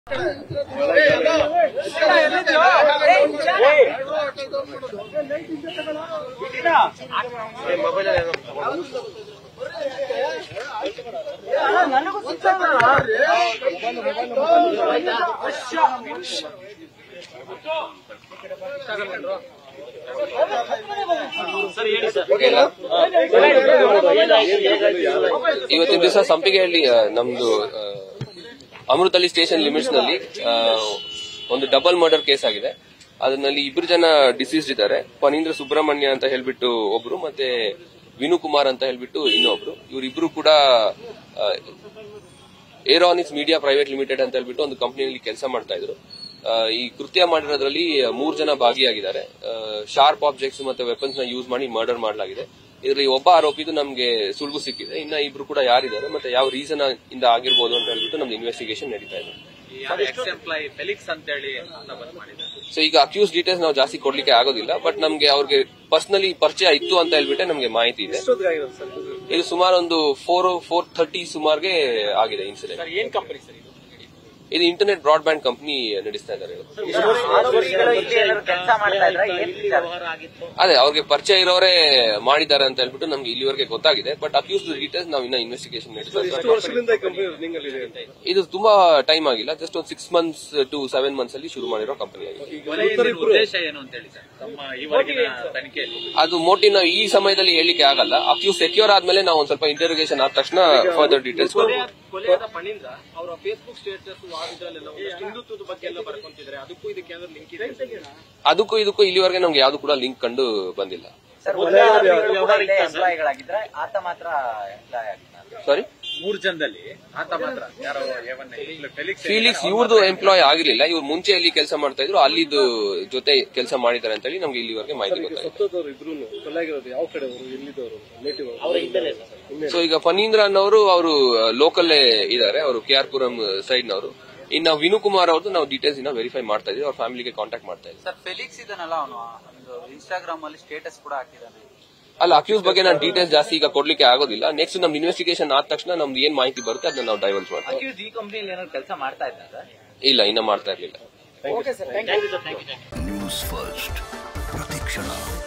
ಇವತ್ತಿನ ದಿವಸ ಸಂಪಿಗೆಹಳ್ಳಿ ಆ, ನಮ್ದು ಆ, ಅಮೃತಹಳ್ಳಿ ಸ್ಟೇಷನ್ ಲಿಮಿಟ್ಸ್ ನಲ್ಲಿ ಆ, ಒಂದು ಡಬಲ್ ಮರ್ಡರ್ ಕೇಸ್ ಆಗಿದೆ ಅದರಲ್ಲಿ ಇಬ್ರು ಜನ ಡಿಸೀಸ್ಡ್ ಇದ್ದಾರೆ ಫಣೀಂದ್ರ ಸುಬ್ರಹ್ಮಣ್ಯ ಅಂತ ಹೇಳ್ಬಿಟ್ಟು ಒಬ್ರು ಮತ್ತೆ ವಿನು ಕುಮಾರ್ ಅಂತ ಹೇಳ್ಬಿಟ್ಟು ಇನ್ನೊಬ್ರು ಇವರಿಬ್ರು ಕೂಡ ಏರಾನಿಕ್ಸ್ ಮೀಡಿಯಾ ಪ್ರೈವೇಟ್ ಲಿಮಿಟೆಡ್ ಅಂತ ಹೇಳ್ಬಿಟ್ಟು ಒಂದು ಕಂಪನಿಯಲ್ಲಿ ಕೆಲಸ ಮಾಡ್ತಾ ಇದ್ರು ಆ, ಈ ಕೃತ್ಯ ಮಾಡಿರೋದ್ರಲ್ಲಿ ಮೂರ್ ಜನ ಭಾಗಿಯಾಗಿದ್ದಾರೆ ಶಾರ್ಪ್ ಆಬ್ಜೆಕ್ಟ್ಸ್ ಮತ್ತೆ ವೆಪನ್ಸ್ ನ ಯೂಸ್ ಮಾಡಿ ಮರ್ಡರ್ ಮಾಡಲಾಗಿದೆ ಇದರಲ್ಲಿ ಒಬ್ಬ ಆರೋಪಿದು ನಮಗೆ ಸುಳ್ಳು ಸಿಕ್ಕಿದೆ ಇನ್ನ ಇಬ್ರು ಕೂಡ ಯಾರಿದ್ದಾರೆ ಮತ್ತೆ ಯಾವ ರೀಸನ್ ಇಂದ ಆಗಿರ್ಬೋದು ಅಂತ ಹೇಳ್ಬಿಟ್ಟು ನಮ್ದು ಇನ್ವೆಸ್ಟಿಗೇಷನ್ ನಡೀತಾ ಇದೆ ಎಕ್ಸ್ ಎಂಪ್ಲಾಯಿ ಫೆಲಿಕ್ಸ್ ಅಂತೇಳಿ ಅಂತ ಬಂದ್ ಮಾಡಿದ್ದಾರೆ ಸೊ ಈಗ ಅಕ್ಯೂಸ್ ಡೀಟೇಲ್ಸ್ ನಾವು ಜಾಸ್ತಿ ಕೊಡ್ಲಿಕ್ಕೆ ಆಗೋದಿಲ್ಲ ಬಟ್ ನಮ್ಗೆ ಅವ್ರಿಗೆ ಪರ್ಸನಲಿ ಪರಿಚಯ ಇತ್ತು ಅಂತ ಹೇಳ್ಬಿಟ್ಟೆ ನಮ್ಗೆ ಮಾಹಿತಿ ಇದೆ ಇದು ಸುಮಾರು ಒಂದು ಫೋರ್ ಫೋರ್ ಥರ್ಟಿ ಸುಮಾರ್ಗೆ ಆಗಿದೆ ಇನ್ಸಿಡೆಂಟ್ ಸರ್ ಏನ್ ಕಂಪನಿ ಸರ್ ಇದು ಇದು ಇಂಟರ್ನೆಟ್ ಬ್ರಾಡ್ಬ್ಯಾಂಡ್ ಕಂಪನಿ ನಡೆಸ್ತಾ ಇದ್ದಾರೆ ಆರೋಪಿಗಳು ಇಲ್ಲಿ ಎಲ್ಲರೂ ಕೆಲಸ ಮಾಡ್ತಾ ಇದ್ರ ಏನ್ ವಿಚಾರ? ವ್ಯವಹಾರ ಆಗಿತ್ತು ಅದೇ ಅವ್ರಿಗೆ ಪರಿಚಯ ಇರೋರೇ ಮಾಡಿದ್ದಾರೆ ಅಂತ ಹೇಳ್ಬಿಟ್ಟು ನಮ್ಗೆ ಇಲ್ಲಿವರೆಗೆ ಗೊತ್ತಾಗಿದೆ ಬಟ್ ಅಕ್ಯೂಸ್ ಡೀಟೇಲ್ಸ್ ನಾವು ಇನ್ನ ಇನ್ವೆಸ್ಟಿಗೇಷನ್ ನಡೆಸ್ತಾ ಇದ್ದೀವಿ. ಇದು ತುಂಬಾ ಟೈಮ್ ಆಗಿಲ್ಲ ಜಸ್ಟ್ ಒಂದು six months to seven months ಅಲ್ಲಿ ಶುರು ಮಾಡಿರೋ ಕಂಪನಿ ಆಗಿದೆ ಕೊನೆಯ ಉದ್ದೇಶ ಏನು ಅಂತ ಹೇಳಿ ಸರ್ ತಮ್ಮ ಈವರೆಗಿನ ತನಿಖೆಯಲ್ಲಿ ಅದು ಮೋಟಿವ್ ನಾವು ಈ ಸಮಯದಲ್ಲಿ ಹೇಳಿಕೆ ಆಗಲ್ಲ ಅಕ್ಯೂಸ್ ಸೆಕ್ಯೂರ್ ಆದ್ಮೇಲೆ ನಾವು ಒಂದ್ ಸ್ವಲ್ಪ ಇಂಟರೋಗೇಷನ್ ಆದ ತಕ್ಷಣ ಫರ್ದರ್ ಡೀಟೇಲ್ಸ್ ಕೊಡ್ಬೋದು ಕೊಲೆಯಾದ ಪಣೀಂದ್ರ ಅವರ ಫೇಸ್ಬುಕ್ ಸ್ಟೇಟಸ್ ಇದ್ರಲ್ಲೆಲ್ಲ ಒಂದಷ್ಟು ಹಿಂದುತ್ವದ ಬಗ್ಗೆ ಎಲ್ಲ ಬರ್ಕೊಂತಿದ್ದಾರೆ ಅದಕ್ಕೂ ಇದಕ್ಕೆ ಏನಾದ್ರು ಲಿಂಕ್ ಇದೆ ಅದಕ್ಕೂ ಇದಕ್ಕೂ ಇಲ್ಲಿವರೆಗೆ ನಮ್ಗೆ ಯಾವ್ದು ಕೂಡ ಲಿಂಕ್ ಕಂಡು ಬಂದಿಲ್ಲ ಸರ್ ಉಳಿದ ಆರೋಪಿಗಳು ಕೂಡ ಇಲ್ಲೇ ಎಂಪ್ಲಾಯಿಗಳಾಗಿದ್ರೆ ಆತ ಮಾತ್ರ ಎಂಪ್ಲಾಯ್ ಆಗಿಲ್ಲ ಸಾರಿ ಮೂರ್ ಜನದಲ್ಲಿ ಆತ ಮಾತ್ರ ಯಾರೋ ಏವನ್ನ ಫೆಲಿಕ್ಸ್ ಫೀಲಿಕ್ಸ್ ಇವ್ರದ್ದು ಎಂಪ್ಲಾಯ್ ಆಗಿರ್ಲಿಲ್ಲ ಇವ್ರು ಮುಂಚೆ ಎಲ್ಲಿ ಕೆಲಸ ಮಾಡ್ತಾ ಇದ್ರು ಅಲ್ಲಿದ್ದು ಜೊತೆ ಕೆಲಸ ಮಾಡಿದ್ದಾರೆ ಅಂತ ಹೇಳಿ ನಮ್ಗೆ ಇಲ್ಲಿವರೆಗೆ ಮಾಹಿತಿ ಗೊತ್ತಾಗಿದೆ ಸತ್ತೋದವ್ರು ಇಬ್ರು ಕೊಲೆಯಾಗಿರೋದು ಯಾವ ಕಡೆಯವರು ಎಲ್ಲಿದ್ದವರು ನೇಟಿವ್ ಸೊ ಈಗ ಫನೀಂದ್ರ ಅನ್ನೋರು ಅವರು ಲೋಕಲ್ಲೇ ಇದ್ದಾರೆ ಅವರು ಕೆ ಆರ್ ಪುರಂ ಸೈಡ್ ನವರು ಇನ್ನ ವಿನು ಕುಮಾರ್ ಅವ್ರದ್ದು ನಾವು ಡೀಟೇಲ್ಸ್ ಇನ್ನ ವೆರಿಫೈ ಮಾಡ್ತಾ ಇದೀವಿ ಅವ್ರ ಫ್ಯಾಮಿಲಿಗೆ ಕಾಂಟ್ಯಾಕ್ಟ್ ಮಾಡ್ತಾ ಇದ್ದೀವಿ ಸರ್ ಫೆಲಿಕ್ಸ್ ಇದನ್ನಲ್ಲ ಅವನು ಒಂದು ಇನ್ಸ್ಟಾಗ್ರಾಮ್ ಅಲ್ಲಿ ಸ್ಟೇಟಸ್ ಕೂಡ ಹಾಕಿದ್ದಾನೆ ಅಲ್ಲ ಅಕ್ಯೂಸ್ ಬಗ್ಗೆ ನಾನು ಡೀಟೇಲ್ಸ್ ಜಾಸ್ತಿ ಈಗ ಕೊಡ್ಲಿಕ್ಕೆ ಆಗೋದಿಲ್ಲ ನೆಕ್ಸ್ಟ್ ನಮ್ದು ಇನ್ವೆಸ್ಟಿಗೇಷನ್ ಆದ ತಕ್ಷಣ ನಮ್ದು ಏನ್ ಮಾಹಿತಿ ಬರುತ್ತೆ ಅದನ್ನ ನಾವು ಡೈವರ್ಸ್ ಮಾಡ್ತೀವಿ ಅಕ್ಯೂಸ್ ಈ ಕಂಪ್ನಿಯಲ್ಲಿ ಏನಾದ್ರು ಕೆಲಸ ಮಾಡ್ತಾ ಇದ್ದಾರೆ ಇಲ್ಲ ಇನ್ನ ಮಾಡ್ತಾ ಇರ್ಲಿಲ್ಲ ನ್ಯೂಸ್ ಫಸ್ಟ್ ಪ್ರತಿಕ್ಷಣ